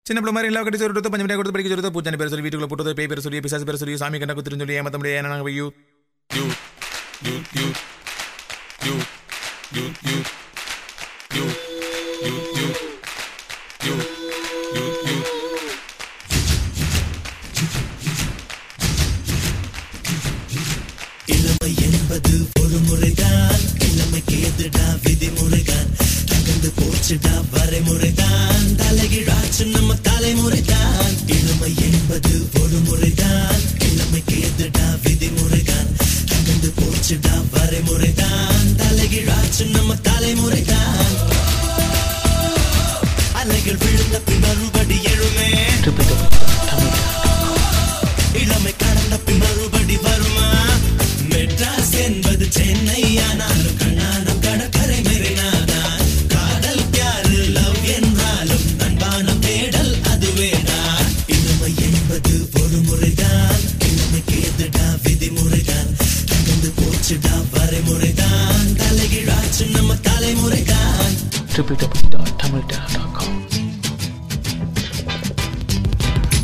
சின்ன பிள்ளை மாதிரி எல்லா கட்டி சொல்லிட்டு பஞ்சு மணி கொடுத்து படிக்க சொல்லிட்டு பூச்சானி பேர் சொல்லி வீட்டுக்குள்ள போட்டு பேய் பேர் சொல்லி பிசாசு பேர் சொல்லி சாமி கண்ணா குத்துருன்னு சொல்லி ஏமாத்த முடியாது ஏன்னா you you you you you you you you you you you you you இளமை என்பது ஒரு முறைதான் இளமைக்கு எதுடா விதிமுறைதான் தகர்ந்து போச்சுடா வரைமுறைதான் தலைகீழாச்சு நம்ம தலைமுறைதான் இளமை என்பது ஒரு முறைதான் இளமைக்கு எதுடா விதிமுறைதான் தகர்ந்து போச்சுடா வரைமுறைதான் தலைகீழாச்சு நம்ம தலைமுறைதான் அலைகள் விழுந்த பின் மறுபடி எழுமே இளமை கடந்த பின் மறுபடி வருமா மெட்ராஸ் என்பது சென்னை ஆனாலும் கண்ணானம் கடற்கரை மெரினாதான் காதல் பியாரு லவ் என்றாலும் அன்பான தேடல் அதுவேதான் இளமை என்பது ஒரு முறைதான் இளமைக்கு எதுடா விதிமுறைதான் தகர்ந்து போச்சுடா வரைமுறைதான் தலைகீழாச்சு நம்ம தலைமுறைதான் www.tamiltana.com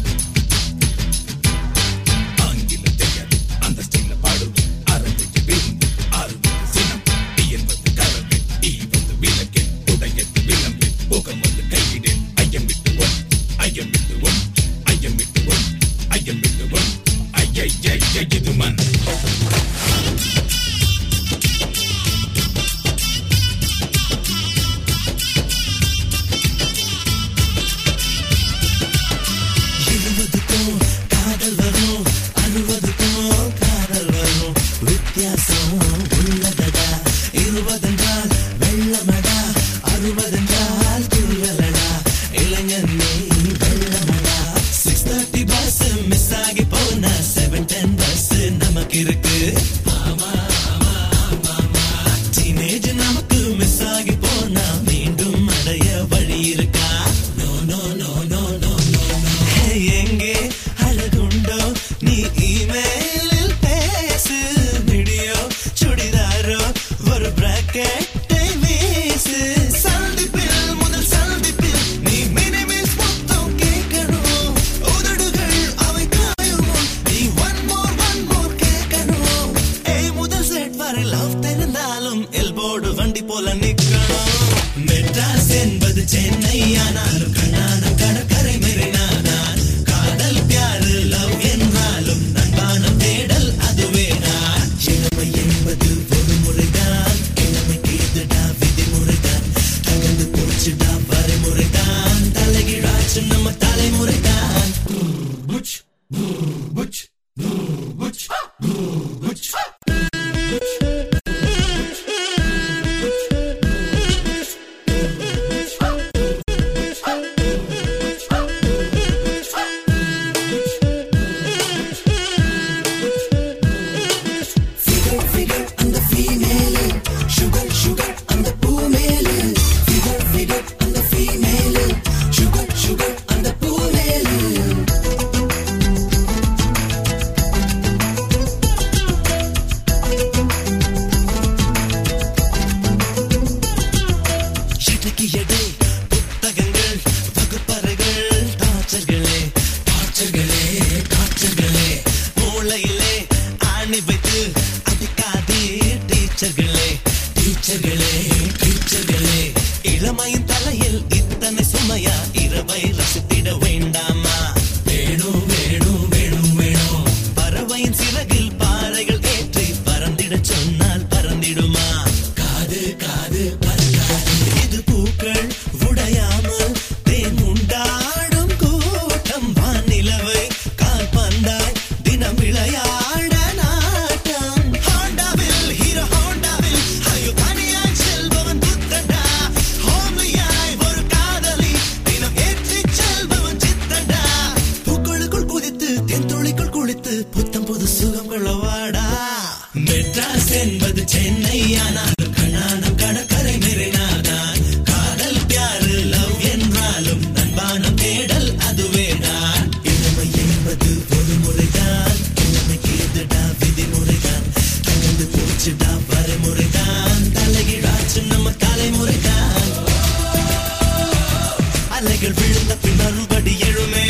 விழுந்த பின் மறுபடி எழுமே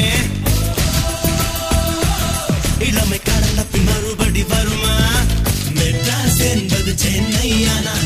இளமை கடந்த பின் மறுபடி வருமா மெட்ராஸ் என்பது சென்னை ஆனால்